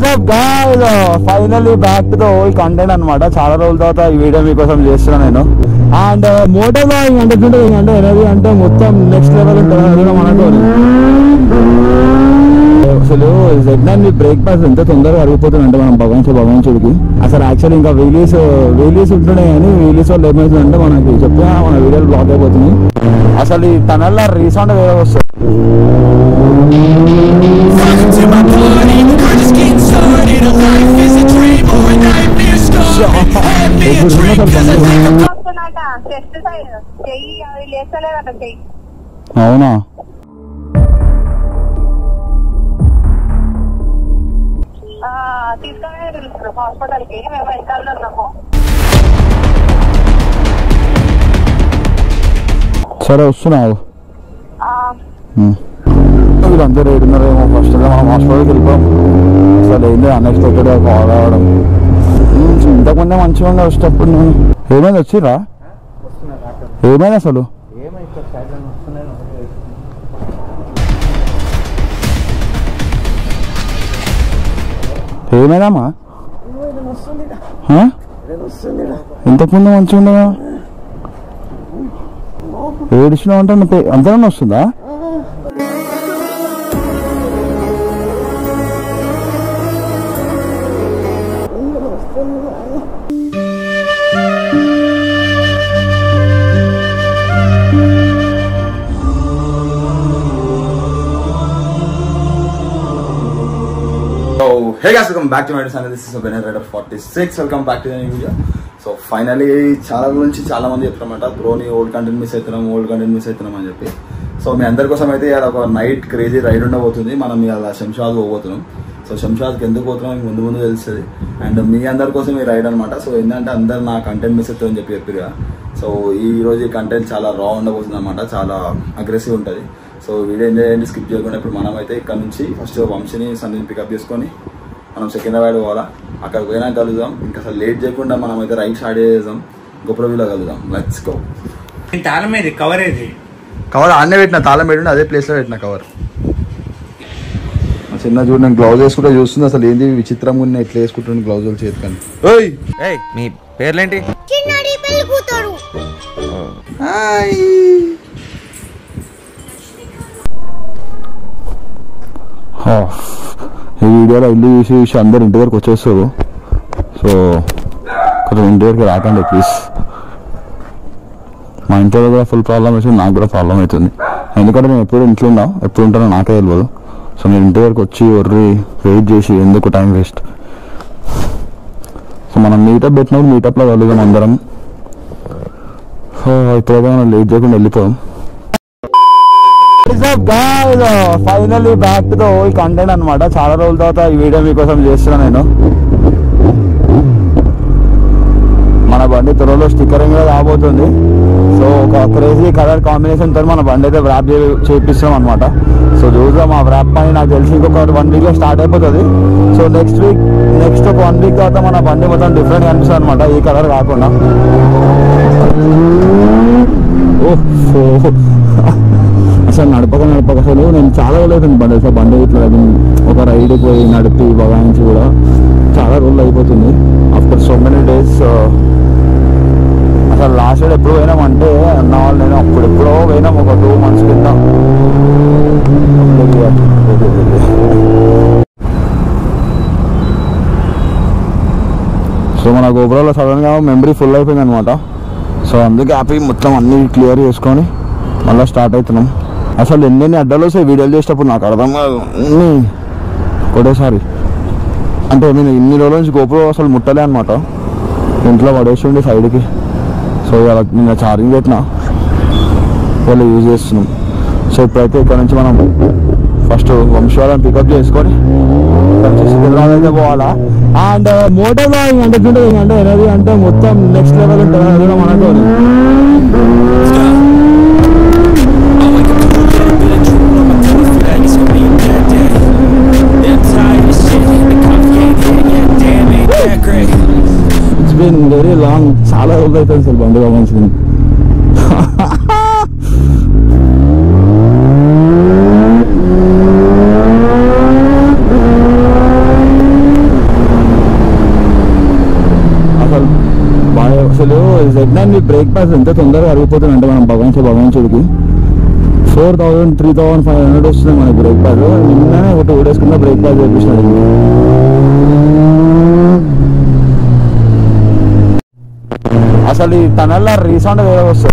Finally back to the old content అనమాట చాలా రోజుల తర్వాత ఈ వీడియో మీకోసం చేస్తున్నాను నేను అండ్ మోటార్ బ్లాగింగ్ అంటే ఎట్లుంటుంది అంటే ఎనర్జీ అంటే మొత్తం నెక్స్ట్ లెవెల్ ఉంటుంది అది కూడా మనతో అసలు జెడ్నాన్ బ్రేక్ పాస్ ఎంత తొందరగా అరిగిపోతుంది అంటే మనం భగవంతుడు భగవంతుడికి అసలు యాక్చువల్లీ ఇంకా వీలీస్ వీలీస్ ఉంటుండే కానీ వీలీస్ వాళ్ళు ఏమవుతుందంటే మనకి చెప్పిన మన వీడియోలు బ్లాక్ అయిపోతుంది అసలు ఈ టనల్లో రీసౌండ్ వేరే వస్తుంది to my party, we're just getting started. A life is a dream or a nightmare started. Hand me a drink, cause I think I'm వస్తున్నట చెస్ట్ సైడ్ చెయ్యి అది లేస్తలేదట చెయ్యి అవునా ఆ, తీసుకొని పిలుస్తారు హాస్పిటల్ కి మేము వెనకాల ఉన్నాము సరే వస్తున్నావు ఆ, వీళ్ళందరూ ఏడున్నారేమో ఫస్ట్ మనం హాస్పిటల్కి వెళ్ళిపోయాం అసలు ఏంది అన్ఎక్స్పెక్టెడ్ కాల్ రావడం ఉమ్, ఇంతకుముందే మంచిగా ఉండే వచ్చేటప్పుడు నేను ఏమైంది వచ్చిరా ఏమైంది అసలు ఏమైందమ్మా ఆ? ఇంతకుముందు మంచిగా ఉండగా ఏడిచినావు అంటే నువ్వు అంతగానే వస్తుందా so hey guys welcome back to my channel this is banner rider forty six welcome back to the video so finally చాలా గురించి చాలా మంది చెప్తారన్నమాట బ్రోని ఓల్డ్ కంటెంట్ మిస్ అవుతున్నాం ఓల్డ్ కంటెంట్ మిస్ అవుతున్నాం అని చెప్పి సో మీ అందరి కోసం అయితే ఇవాళ ఒక నైట్ క్రేజీ రైడ్ ఉండబోతుంది మనం ఇవాళ శంషాద్ పోబోతున్నాం సో శంషాద్కి ఎందుకు పోతున్నాం మీకు ముందు ముందు తెలుస్తుంది అండ్ మీ అందరి కోసం ఈ రైడ్ అనమాట సో ఏంటంటే అందరు నా కంటెంట్ మిస్ అవుతుందని చెప్పి చెప్పారు సో ఈ రోజు ఈ కంటెంట్ చాలా రా ఉండబోతుంది అనమాట చాలా అగ్రెసివ్ ఉంటుంది సో వీడియో ఎంజాయ్ చేయండి స్కిప్ చేయకుండా ఇప్పుడు మనం అయితే ఇక్కడ నుంచి ఫస్ట్ వంశీని సన్నిని పికప్ చేసుకొని మనం సికింద్రాబాద్ పోవాలా అక్కడ పోయినాక కలుద్దాం ఇంకా అసలు లేట్ చేయకుండా మనం అయితే రైట్ స్టార్ట్ చేద్దాం గొప్పరవిలో కలుద్దాం లెట్స్ గో తాళం ఏది కవర్ ఏది కవర్ ఆడనే పెట్టిన తాళం పెట్టిన అదే ప్లేస్లో పెట్టిన కవర్ చిన్న చూడు నేను గ్లౌజ్ వేసుకుంటే చూస్తుంది అసలు ఏంది విచిత్రంగా ఉన్నాయి ఎట్లా వేసుకుంటుంది గ్లౌజులు చేతికని ఓయ్ ఏయ్ మీ పేర్లేంటి చిన్నడి పెళ్లి కూతురు హాయ్ ఈ వీడియోలో ఇల్లు చూసి చూసి అందరు ఇంటి వరకు వచ్చేస్తారు సో కొంచెం ఇంటి వరకు రాకండి ప్లీజ్ మా ఇంట్లో కూడా ఫుల్ ప్రాబ్లం అవుతుంది నాకు కూడా ప్రాబ్లం అవుతుంది ఎందుకంటే నేను ఎప్పుడు ఇంట్లో ఉన్నా ఎప్పుడు ఉంటానో నాకే తెలియదు సో నేను ఇంటి వరకు వచ్చి ఒర్రి వెయిట్ చేసి ఎందుకు టైం వేస్ట్ సో మనం మీటప్ పెట్టినప్పుడు మీటప్లో కలుగుదాం అందరం సో ఇప్పుడైతే మనం లేట్ చేయకుండా వెళ్ళిపోదాం finally back to the old content అనమాట చాలా రోజుల తర్వాత ఈ వీడియో మీకోసం చేస్తున్నాను నేను మన బండి త్వరలో స్టిక్కరింగ్ కూడా రాబోతుంది సో ఒక క్రేజీ కలర్ కాంబినేషన్ తో మన బండి అయితే వ్రాప్ చేపిస్తున్నాం అనమాట సో చూద్దాం ఆ వ్రాప్ పని నాకు తెలిసి ఇంకొక వన్ వీక్ లో స్టార్ట్ అయిపోతుంది సో నెక్స్ట్ వీక్ నెక్స్ట్ ఒక వన్ వీక్ తర్వాత మన బండి మొత్తం డిఫరెంట్ కనిపిస్తుంది అనమాట ఈ కలర్ కాకుండా ఓహ్ అసలు నడపక నడపక అసలు నేను చాలా రోజులు అవుతుంది బండి అసలు బండి ఇట్లా ఒక రైడ్ పోయి నడిపి బగాయించి కూడా చాలా రోజులు అయిపోతుంది ఆఫ్టర్ సో మెనీ డేస్ అసలు లాస్ట్ ఇయర్ ఎప్పుడు పోయినామంటే అన్న వాళ్ళు నేను అప్పుడు ఎప్పుడో పోయినాం ఒక టూ మంత్స్ కింద సో మన గోపురంలో సడన్గా మెమరీ ఫుల్ అయిపోయింది అనమాట సో అందుకే హ్యాపీ మొత్తం అన్ని క్లియర్ చేసుకొని మళ్ళీ స్టార్ట్ అవుతున్నాం అసలు ఎన్నెన్ని అడ్డాలు వస్తాయి వీడియోలు చేసేటప్పుడు నాకు అర్థం కాదు అన్ని ఒకటేసారి అంటే నేను ఇన్ని రోజుల నుంచి గోపురం అసలు ముట్టలే అనమాట ఇంట్లో పడేసి ఉండి సైడ్కి సో ఇవాళ నిన్న ఛార్జింగ్ పెట్టిన వాళ్ళు యూజ్ చేస్తున్నాం సో ఇప్పుడైతే ఇక్కడ నుంచి మనం ఫస్ట్ వంశవాళ్ళని పికప్ చేసుకొని కొంచెం సికింద్రాబాద్ అయితే పోవాలా అండ్ మోటార్ బ్లాగింగ్ అంటే ఎట్లుంటుంది అంటే ఎనర్జీ అంటే మొత్తం నెక్స్ట్ లెవెల్ ఉంటుంది అది కూడా మనతో I wake up to a little bit of drool on my pillow, feel like it's gonna be a bad day. Yeah, I'm tired of shit, the coffee ain't hit yet, damn, ain't that great. It's been very long చాలా రోజులు అవుతుంది అసలు బండి కావాల్సింది అసలు Z nine break pass ఎంత తొందరగా అరిగిపోతుంది అంటే మనం భగవంతు భగవంతుడికి four thousand three thousand five hundred వస్తుంది మనకి బ్రేక్ పాస్ నిన్ననే ఒక టూ డేస్ కింద బ్రేక్ పాస్ చేపించినాడు అసలు ఈ టనల్లో రీసౌండ్ వేరే వస్తుంది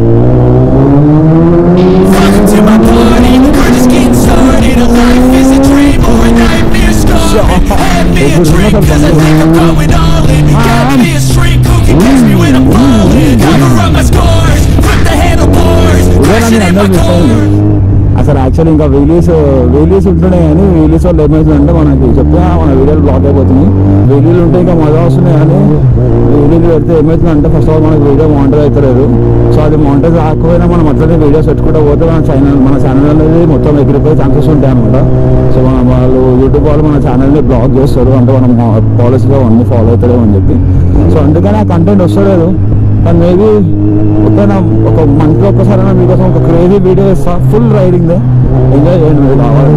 Welcome to my party, we're just getting started. A life is a dream or a nightmare scarring. Hand me a drink, cause I think I'm going all in. Got me a shrink who can catch me when I'm falling. Cover up my scars, flip the handlebars, crashing in my car. అసలు actually ఇంకా wheelies wheelies ఉంటున్నాయి కానీ wheelies వాళ్ళు ఏమవుతుందంటే మనకి చెప్తే మన వీడియోలు బ్లాక్ అయిపోతుంది వీలీలు ఉంటే ఇంకా మజా వస్తున్నాయి కానీ వీలీలు పెడితే ఏమవుతుందంటే ఫస్ట్ ఆఫ్ ఆల్ మనకి వీడియో మానిటర్ అవుతలేదు సో అది మానిటర్ రాకపోయినా మనం అట్లనే వీడియోస్ పెట్టుకుంటూ పోతే మన ఛానల్ మన ఛానల్ అనేది మొత్తం ఎగిరిపోయే ఛాన్సెస్ ఉంటాయి అనమాట సో మన వాళ్ళు యూట్యూబ్ వాళ్ళు మన ఛానల్ని బ్లాక్ చేస్తారు అంటే మనం పాలసీలో అన్ని ఫాలో అవుతలేము అని చెప్పి సో అందుకని ఆ కంటెంట్ వస్తలేదు కానీ మేబీ ఒకేనా ఒక మంత్లో ఒక్కసారి మీకోసం ఒక క్రేజీ వీడియో ఇస్తా ఫుల్ రైడింగ్ ఎంజాయ్ చేయండి మీరు కావాలి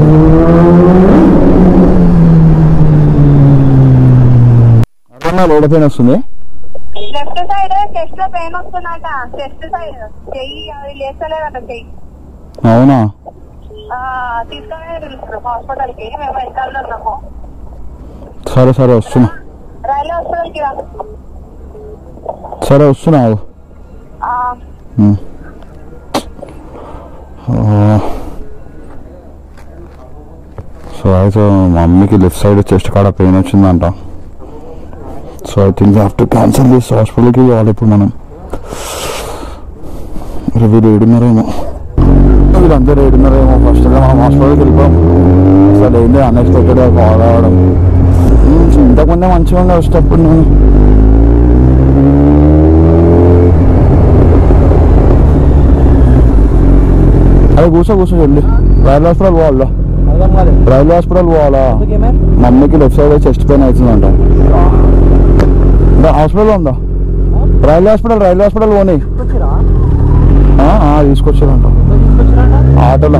అర్థమా లోడ పెయిన్ వస్తుంది లెఫ్ట్ సైడ్ చెస్ట్ లో పెయిన్ వస్తుందట చెస్ట్ సైడ్ చెయ్యి అది లేస్తలేదట చెయ్యి అవునా ఆ, తీసుకొని హాస్పిటల్ కి మేము వెనకాల ఉన్నాము సరే సరే వస్తున్నా రైల్వే హాస్పిటల్ కి రా సరే వస్తున్నా ఆగు. ఆ, ఉమ్. ఆ. సో అయితే మా మమ్మీకి లెఫ్ట్ సైడ్ చెస్ట్ కాడ పెయిన్ వచ్చిందంట so I think have to cancel this హాస్పిటల్కి పోవాలి ఇప్పుడు మనం మరి వీళ్ళు ఏడున్నారేమో వీళ్ళందరూ ఏడున్నారేమో ఫస్ట్ మనం హాస్పిటల్కి వెళ్ళిపోయాం అసలు ఏంటి అన్ఎక్స్పెక్టెడ్గా కాల్ రావడం ఉమ్, ఇంతకుముందే మంచిగా ఉండే వచ్చేటప్పుడు నేను అదే కూర్చో కూర్చో వెళ్ళి రైల్వే హాస్పిటల్ పోవాలా రైల్వే హాస్పిటల్ పోవాలా మమ్మీకి లెఫ్ట్ సైడ్ చెస్ట్ పెయిన్ అవుతుందంట ఇంకా హాస్పిటల్ ఉందా రైల్వే హాస్పిటల్ రైల్వే హాస్పిటల్ పోనీ ఆ, ఆ, తీసుకొచ్చారంట ఆటోలో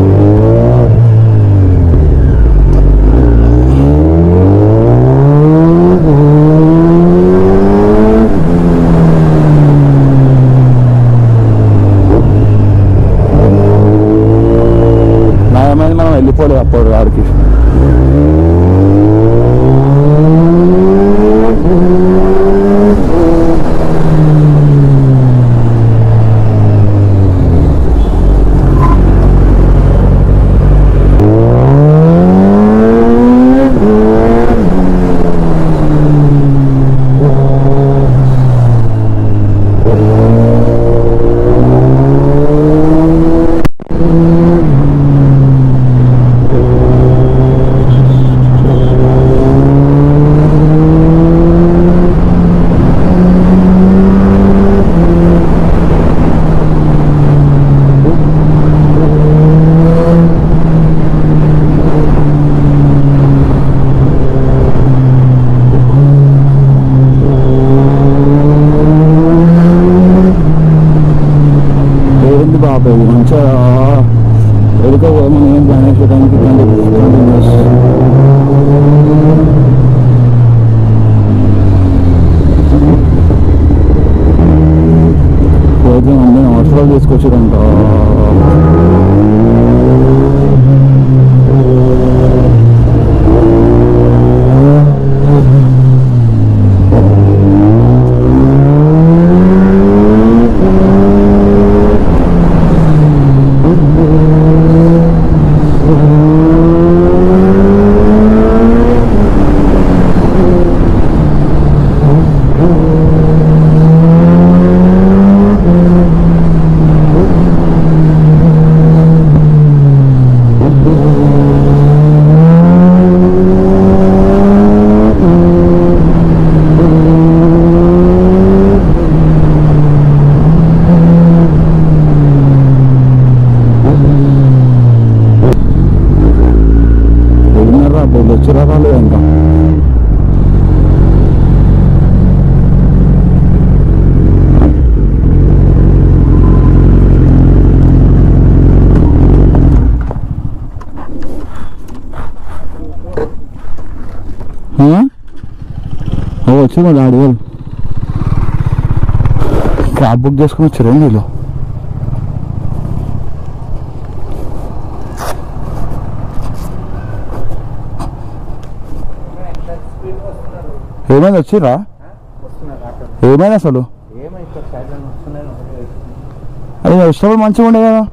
నయమైంది మనం వెళ్ళిపోలేదు అప్పుడు వారికి ఏంది బాబాయ్ మంచిగా ఎదుక మనం ఏం ప్లాన్ వేసేదానికి పోతే మమ్మీ హాస్పిటల్ తీసుకొచ్చారంట ఎన్నరా పోయి వచ్చిరా రాలేదు ఇంకా ఆ? ఓ వచ్చింది డాడీ వాళ్ళు క్యాబ్ బుక్ చేసుకుని వచ్చారు వీళ్ళు ఏమైంది వచ్చిర్రా ఏమైంది అసలు అది వచ్చినప్పుడు మంచిగా ఉండే కదా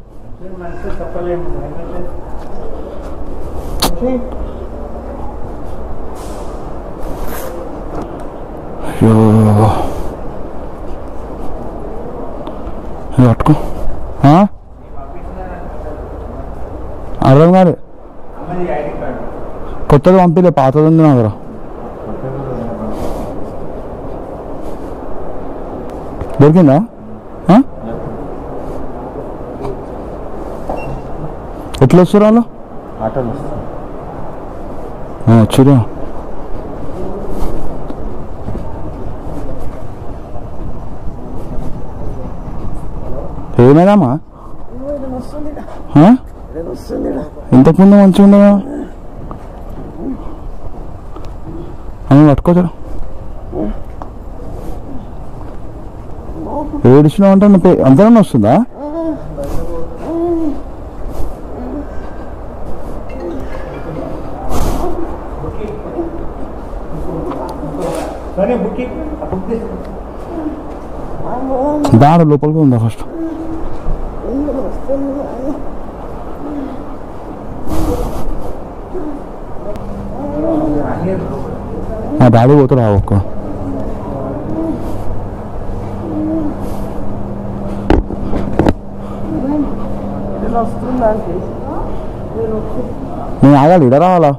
అయ్యో ఇది పట్టుకో ఆ? అర్థం కాదు కొత్తది పంపిలే పాతది ఉంది నా దగ్గర దొరికిందా ఆ? ఎట్లా వస్తారు వాళ్ళు ఆ, వచ్చిరా ఏమైనామా ఇంతకుముందు మంచిగా ఉండదా అని పట్టుకోచరా ఏడిచినావు అంటే నొప్పి అంతగానే వస్తుందా దాడ లోపలికి ఉందా ఫస్ట్ మా డాడీ పోతాడు ఆ ఒక్క నేను ఆగాలి ఇడ రావాలా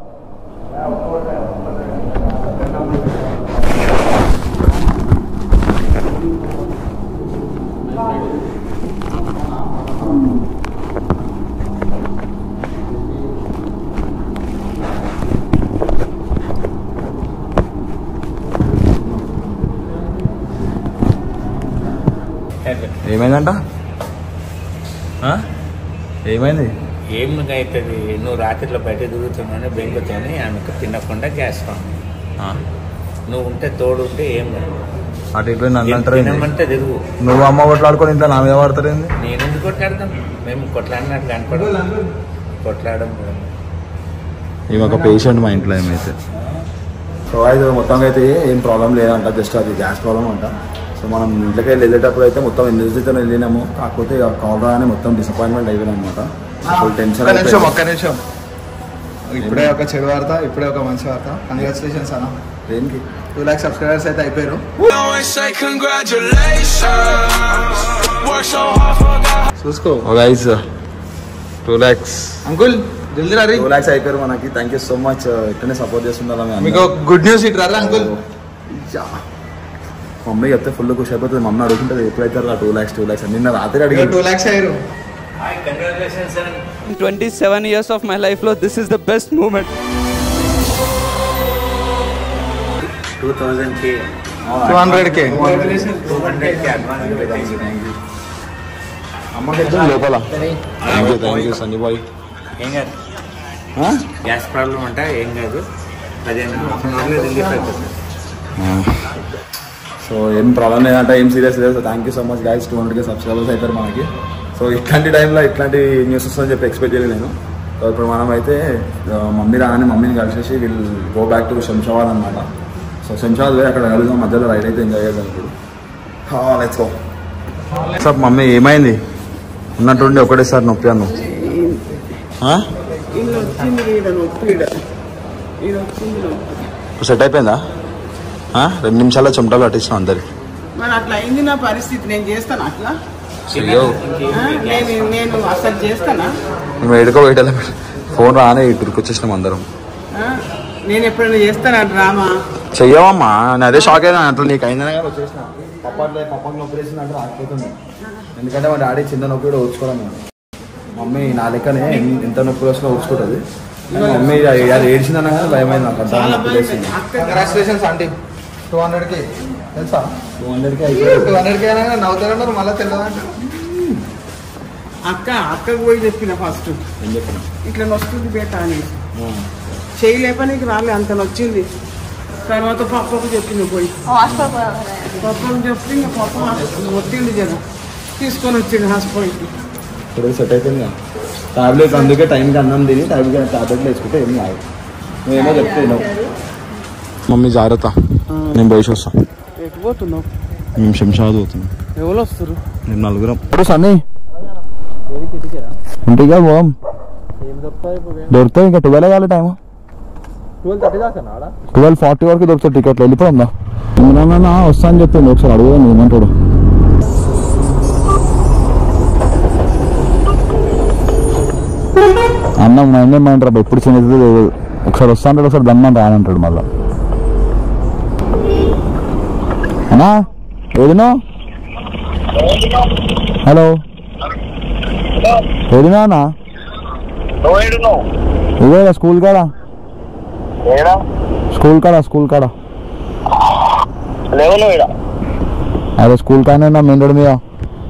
ఏమైందంట ఆ? ఏమైంది ఏమి అవుతుంది నువ్వు రాత్రిలో బయట తిరుగుతున్నావు బెంగతోని ఆమెకు తినకుండా చేస్తావు నువ్వు ఉంటే తోడు ఉంటే ఏం కాదు. అటు ఇటు నన్ను అంటారు ఏంది? తినమంటే తిరుగు నువ్వు అమ్మ కొట్లాడుకొని ఇంట్లో నా మీద పడతారు ఏంది నేను ఎందుకు కొట్లాడతాం మేము కొట్లాడినట్టు కనపడదు కొట్లాడడం ఈమె ఒక పేషెంట్ మా ఇంట్లో ఏమైతే సో అయితే మొత్తంగా అయితే ఏం ప్రాబ్లం లేదంట జస్ట్ అది గ్యాస్ ప్రాబ్లం అంట సో మనం ఇంట్లోకి వెళ్ళి వెళ్ళేటప్పుడు అయితే మొత్తం ఎనర్జీతో వెళ్ళినాము కాకపోతే ఇక కాల్ రాగానే మొత్తం డిసప్పాయింట్మెంట్ అయిపోయింది అనమాట ఫుల్ టెన్షన్ ఒక్క నిమిషం ఒక్క నిమిషం ఇప్పుడే ఒక చెడు వార్త ఇప్పుడే ఒక మంచి వార్త కంగ్రాచులేషన్స్ అన్న దేనికి టూ ల్యాక్ సబ్స్క్రైబర్స్ అయితే అయిపోయారు Always say congratulations. Work so hard, forgot చూసుకో గైస్ టూ ల్యాక్స్ అంకుల్ జల్దీ రారి టూ ల్యాక్స్ అయిపోయారు మనకి థ్యాంక్ యూ సో మచ్ ఇట్లనే సపోర్ట్ చేస్తుండాలి మేము మీకు గుడ్ న్యూస్ ఇటు రారా అంకుల్ మమ్మీ చెప్తే ఫుల్ ఖుషి అయిపోతుంది మమ్మీ అడుగుతుంటుంది ఎప్పుడైతే రా టూ ల్యాక్స్ టూ ల్యాక్స్ నిన్న రాత్రి అడిగి టూ ల్యాక్స్ అయ్యారు congratulations sir In 27 years of my life, Lord, this is the best moment. Two thousand K two hundred K two hundred K advance అమ్మకి లోపల thank you thank you Sunny boy ఏం కాదు gas problem అంట ఏం కాదు పదిహేను రోజులు relief అవుతుంది సో ఏం ప్రాబ్లం లేదంటే ఏం సీరియస్ లేదు so thank you so much guys two హండ్రెడ్కి సబ్స్క్రైబర్స్ అవుతారు మనకి సో ఇట్లాంటి టైంలో ఇట్లాంటి న్యూస్ వస్తుందని చెప్పి ఎక్స్పెక్ట్ చేయలేదు నేను సో ఇప్పుడు మనం అయితే ఆ, మమ్మీ రాగానే మమ్మీని కలిసేసి వీళ్ళు గో బ్యాక్ టు శంషాబాద్ అనమాట సో శంషాబాద్ పోయి అక్కడ కలుద్దాం మధ్యలో రైడ్ అయితే ఎంజాయ్ చేద్దాం ఇప్పుడు లెట్స్ గో సార్ మమ్మీ ఏమైంది ఉన్నట్టుండి ఒకటేసారి నొప్పి అన్ను సెట్ అయిపోయిందా ఆ? రెండు నిమిషాల్లో చెమటలు పట్టించాం అందరికి మరి అట్లా అయింది నా పరిస్థితి నేను చేస్తాను అట్లా అయ్యో ఆ? నేను నేను అసలు చేస్తానా మేము ఎడుకో బయటలో ఫోన్ రానే ఇక్కడికి వచ్చేసినాం అందరం ఆ? నేను ఎప్పుడైనా చేస్తానా డ్రామా చెయ్యవమ్మా నేను అదే షాక్ అయినా అట్లా నీకు అయిందనే కానీ వచ్చేసిన పప్పట్లో పప్పకి నొప్పి వేసింది అంటే రాకపోతుంది ఎందుకంటే మా డాడీ చిన్న నొప్పి కూడా ఓర్చుకోవడం నేను మమ్మీ నా లెక్కనే ఎన్- ఎంత నొప్పి వచ్చినా ఓర్చుకుంటుంది కానీ మమ్మీ అది అది ఏడ్చిందన్నా కానీ భయమైంది నాకు అంత చాలా నొప్పి బాగా వేసింది అక్క congratulations aunty two hundred K తెలుసా టూ హండ్రెడ్కి అయిపోయింది టూ హండ్రెడ్ కే అయినా నవ్వుతారన్నారు మళ్ళీ తెలియదంటారు అక్క అక్కకు పోయి చెప్పిన ఫస్ట్ ఏం చెప్పిన ఇట్లా నొస్తుంది బేట అని చేయలేప నీకు రాలే అంత నొచ్చింది తర్వాత పప్పకు చెప్పింది పోయి హాస్టల్ పాపం చెప్తే ఇంకా పాపం ఒత్తిండి జర తీసుకొని వచ్చింది హాస్పిటల్కి ఇప్పుడు సెట్ అయిపోయింది కదా టాబ్లెట్ అందుకే టైంకి అన్నం తిని టాబ్లెట్ టాబ్లెట్లు వేసుకుంటే ఏం కాదు నువ్వేమో చెప్తే వినవు. మమ్మీ జాగ్రత్త నేను బయట వస్తాను ఎటు పోతున్నావు మేము శంషాబాద్ పోతున్నాం ఎవరు వస్తారు మేము నలుగురం ఇప్పుడు సన్నీ ఇంటికి పోదాం దొరుకుతాయి ఇంకా ట్వెల్వ్ కాలే టైం ట్వెల్వ్ ఫార్టీ వరకు దొరుకుతాయి టికెట్లు వెళ్ళిపోదా ఏమన్నా వస్తా అని చెప్పింది ఒకసారి అడుగుదాం ఏమంటాడు అన్నం మైండ్ ఏమంటారు ఎప్పుడు చిన్నది లేదు ఒకసారి వస్తా అంటాడు ఒకసారి దమ్మని రానంటాడు మళ్ళా అన్నా ఏదినో హలో ఏదినా అన్నా ఇదే స్కూల్ కాడ స్కూల్ కాడ స్కూల్ కాడ లేవు నువ్వు ఈడ అదే స్కూల్ కాడనే ఉన్నా మెయిన్ రోడ్ మీద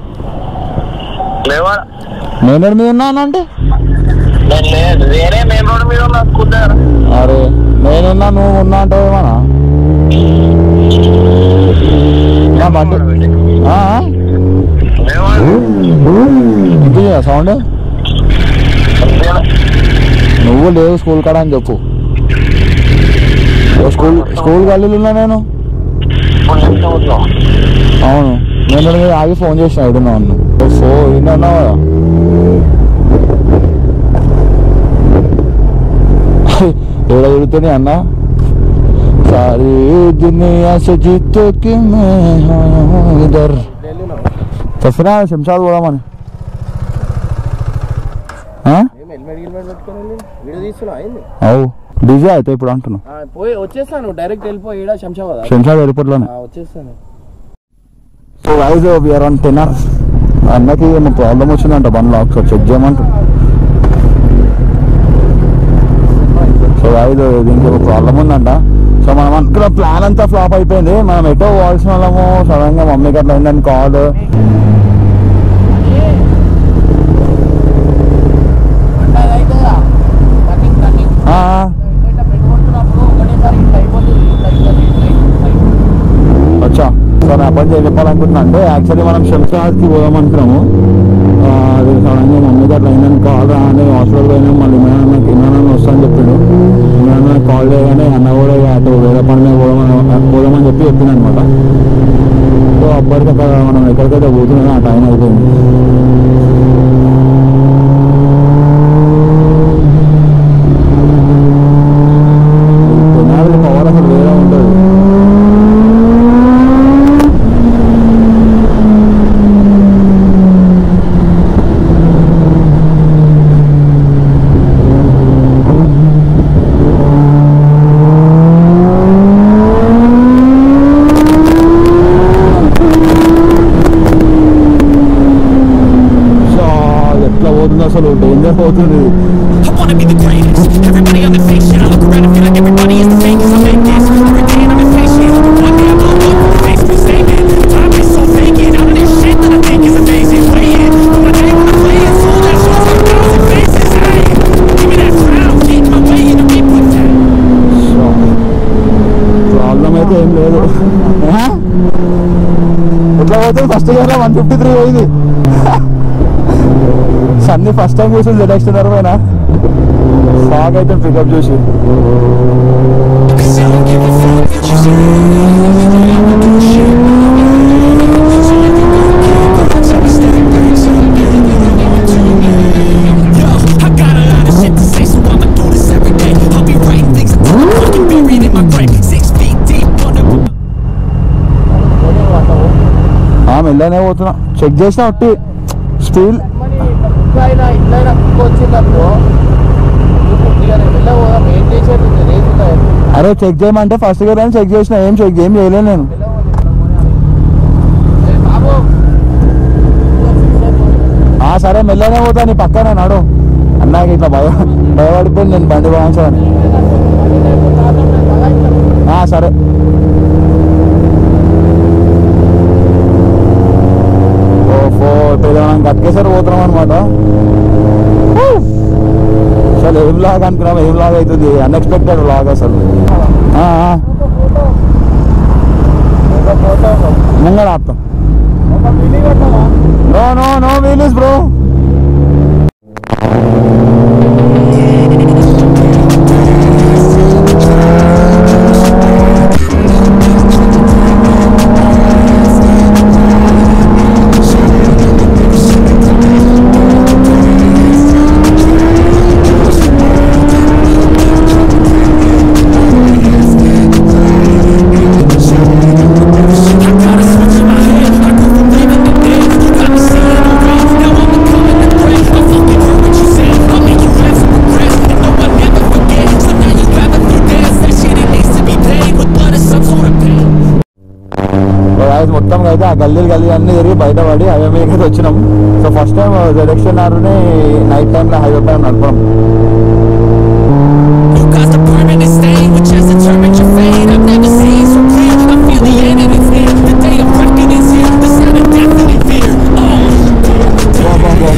లేవా మెయిన్ రోడ్ మీద ఉన్నా అన్న అంటే నేను లేదు వేరే మెయిన్ రోడ్ మీద ఉన్నా స్కూల్ దగ్గర అరే నేనున్నా నువ్వు ఉన్నా అంటే ఏమన్నా నా బండి ఆ, ఆ? లేవా ఇంటి సౌండ్ నువ్వు లేవు స్కూల్ కాడ అని చెప్పు ఓ స్కూల్ స్కూల్ గల్లీలో ఉన్నా నేను అవును నేను రోడ్ మీద ఆగి ఫోన్ చేసిన ఇడున్నా అన్ను ఫోన్ అన్నావు కదా ఏడ తిరుగుతుంది అన్న సారీ దునియా से जीतो कि मैं हूँ इधर చెప్పినా శంషాద్ పోదామని ఆ? అవు బిజీ అయితే ఇప్పుడు అంటున్నా పోయి వచ్చేసాను డైరెక్ట్ వెళ్ళిపోయి ఈడ శంషాబాద్ శంషాద్ ఎయిర్పోర్ట్లోనే వచ్చేసాను so wise we're on tenner అన్నకి ఏమో ప్రాబ్లం వచ్చిందంట బండ్లో ఒకసారి చెక్ చేయమంటారు సో వైజ్ దీనికి ఒక ప్రాబ్లం ఉందంట సో మనం అనుకున్న ప్లాన్ అంతా ఫ్లాప్ అయిపోయింది మనం ఎటో పోవాల్సిన వాళ్ళము సడన్ గా మమ్మీకి అట్లా అయిందని కాల్ వచ్చా సో నా పని చేసి చెప్పాలనుకుంటున్నా అంటే యాక్చువల్లీ మనం శంషాబాద్కి పోదాం అనుకున్నాము ఆ, అది సడన్గా మమ్మీకి అట్లా అయిందని కాల్ రాగానే హాస్పిటల్ పోయినా మళ్ళీ ఇమ్రాన్ ఇమ్రాన్ వస్తా అని చెప్పిండు ఇమ్రాన్ కాల్ చేయగానే అన్న కూడా ఇక అటు వేరే పని మీద పోదామని పోదామని చెప్పి చెప్పింది అనమాట సో అప్పటికి అక్కడ మనం ఎక్కడికైతే పోతున్నామో ఆ టైం అయిపోయింది తెనాలి పవర్ అసలు వేరే ఉంటుంది సో ఎట్లా పోతుంది అసలు డేంజర్ పోతుంది I wanna be the greatest. Everybody on the fake shit. I look around and feel like everybody is the fakest. I make this every day and I'm impatient. One day I blow up, face me statement. Time is so vacant. Out of this shit that I think is amazing. Waiting for my day when I play it. Sold out shows for a thousand faces. Hey, give me that crown. Keep my way in the reap with that. Problem అయితే ఏం లేదు ఆ? ఎట్లా పోతుంది first year one fifty three పోయింది Sunny first time చూసి జడేస్తున్నారు పైన shock అయితే పికప్ చూసి Cause I don't give a fuck what you say. I'ma do shit. So you can go get bucks. I'ma stack bricks. I'm better than anyone to me. Yo, I got a lot of shit to say, so I'ma do this every day. I'll be writing things until I'm fucking buried in my grave. Six feet deep under. ఆ మెల్లనే పోతున్నా check చేసిన ఒట్టి steel ఇట్లయినా ఇట్లయినా వచ్చిందనుకో వెళ్ళబోదాం ఏం చేసేది రేపు ఉంటాయి అరే చెక్ చేయమంటే ఫస్ట్ ఇయర్ అని చెక్ చేసిన ఏం చెక్ ఏం చేయలేదు నేను బాబు ఆ సరే మెల్లనే పోతా నీ పక్కనే నాడు అన్నాకి ఇట్లా భయ భయపడిపోయింది నేను బండి వాయించాలని ఆ, సరే ఓఫో ఇప్పుడు మనం గట్కేసారి పోతున్నాం అనమాట అసలు ఏం లాగ్ అనుకున్నాం ఏం లాగ్ అవుతుంది అన్ఎక్స్పెక్టెడ్ లాగ్ అసలు ఆ, ఆ. ముంగడ ఆపుతాం no no no wheelies bro guys మొత్తం అయితే ఆ గల్లీలు గల్లీ అన్ని తిరిగి బయటపడి హైవే మీదకి అయితే వచ్చినాం సో ఫస్ట్ టైం జెడక్షన్ ఆరుని నైట్ టైంలో హైవే పైన నడపడం You caused a permanent stain, which has determined your fate. I've never seen so clear. I feel the end and it's near. The day of reckoning's here. The sound of deafening fear. Oh.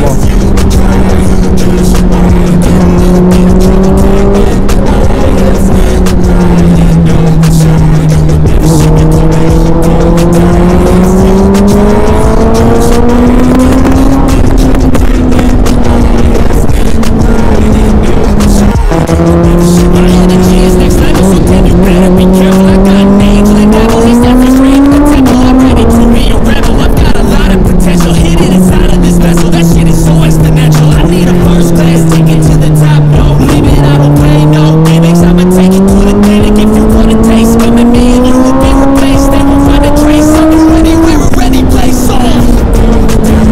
My energy is next level, so then you better be careful. I got an angel and devil, he's every scream in the temple. I'm ready to be a rebel. I've got a lot of potential hidden inside of this vessel. That shit is so exponential. I need a first class ticket to the top. No limit, I don't play no gimmicks. I'ma take it to the clinic. If you wanna taste, come at me and you will be replaced. They won't find a trace of us anywhere or any place. Oh.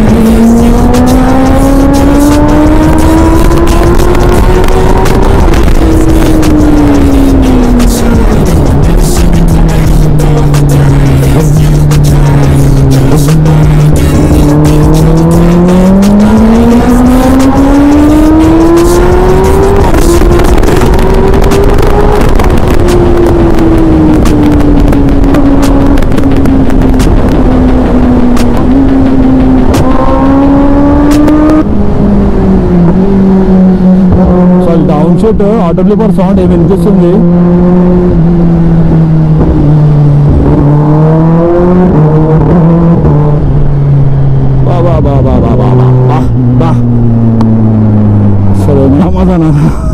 అసలు downshift auto blipper sound ఏమి వినిపిస్తుంది బా బా బా బా బా బా బా బా బా అసలు నమ్మదన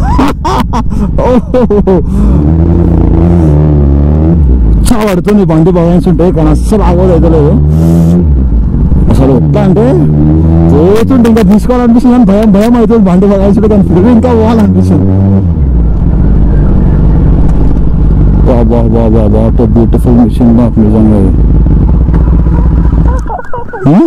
చాలా పడుతుంది బండి బగాయిస్తుంటే కానీ అస్సలు ఆగోదు అయితే లేదు అసలు ఎట్లా అంటే పోతుంటే ఇంకా తీసుకోవాలనిపిస్తుంది కానీ భయం భయం అవుతుంది బండి బగాయిస్తుంటే కానీ ఫిల్మ్ ఇంకా పోవాలనిపిస్తుంది బా బా బా బా వాట్ బ్యూటిఫుల్ మిషన్ నాకు నిజంగా ఇది. ఆ?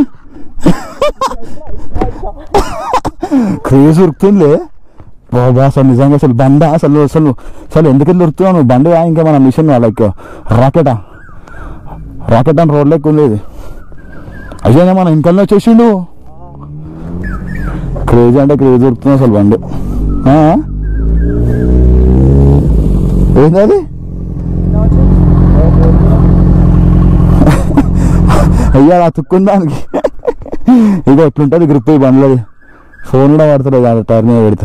క్రేజ్ ఉరుకుతుందిలే బాబా అసలు నిజంగా అసలు బండ అసలు అసలు అసలు ఎందుకు దొరుకుతున్నావు బండి ఇంకా మన మిషన్ లైక్ రాకెటా రాకెట్ అని రోడ్ లెక్క ఉంది ఇది అయ్యా మన ఇంకల్ని వచ్చేసిండు క్రేజ్ అంటే క్రేజ్ దొరుకుతుంది అసలు బండి ఆ? ఏంది అది అయ్యా అతుక్కుంది దానికి ఇక ఎట్లుంటుంది గ్రిప్ ఈ బండ్లది ఫోన్ కూడా పడతలేదు అది టైర్ మీద పెడితే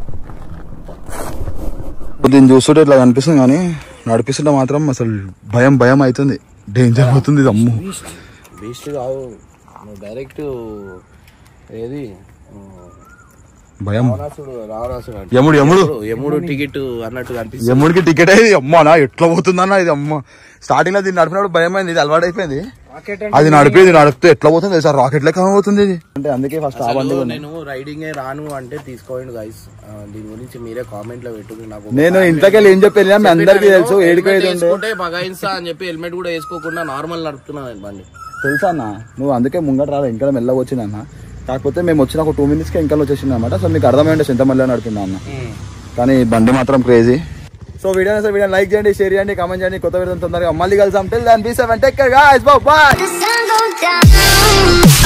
దీన్ని చూస్తుంటే ఇట్లా కనిపిస్తుంది కానీ నడిపిస్తుంటే మాత్రం అసలు భయం భయం అవుతుంది డేంజర్ అవుతుంది ఇది అమ్ము బీస్ట్ కాదు నువ్వు డైరెక్ట్ ఏది భయం రావణాసుడు రావణాసుడు అంటే. యముడు, యముడు. యముడు టికెట్ అన్నట్టు కనిపిస్తుంది ఎమ్ముడికి టికెట్ అయ్యి అమ్మనా ఎట్లా పోతుందన్న ఇది అమ్మ స్టార్టింగ్ లో దీన్ని నడిపినప్పుడు భయం అయింది ఇది అలవాటు అయిపోయింది అది నడిపేది నడిపితే ఎట్లా పోతుంది సార్ రాకెట్ లెక్క పోతుంది ఇది అంటే అందుకే ఫస్ట్ ఆ బండి అసలు కొన్నా. నేను రైడింగ్ రాను అంటే తీసుకోండి గైస్ దీని గురించి మీరే కామెంట్ లో పెట్టుకుని నాకు నేను ఇంతకెళ్ళి ఏం చెప్పి వెళ్ళినా మీ అందరికీ తెలుసు ఏడికి హెల్మెట్ ఉండే వేసుకుంటే బగాయిన్సా అని చెప్పి హెల్మెట్ కూడా వేసుకోకుండా నార్మల్ నడుపుతున్నా నేను బండి తెలుసా అన్న నువ్వు అందుకే ముంగట రాలే ఇంకా మెల్లగా వచ్చింది అన్న కాకపోతే మేము వచ్చిన ఒక టూ మినిట్స్కి ఇంకా వచ్చేసింది అనమాట సో మీకు అర్థమైంది ఎంత మెల్లగా నడుపుతున్నా అన్న కానీ బండి మాత్రం crazy so video sir video like చేయండి షేర్ చేయండి కామెంట్ చేయండి కొత్త వీడియో తొందరగా మళ్ళీ కలుసాం till then be seven take care guys bye The sun goes down.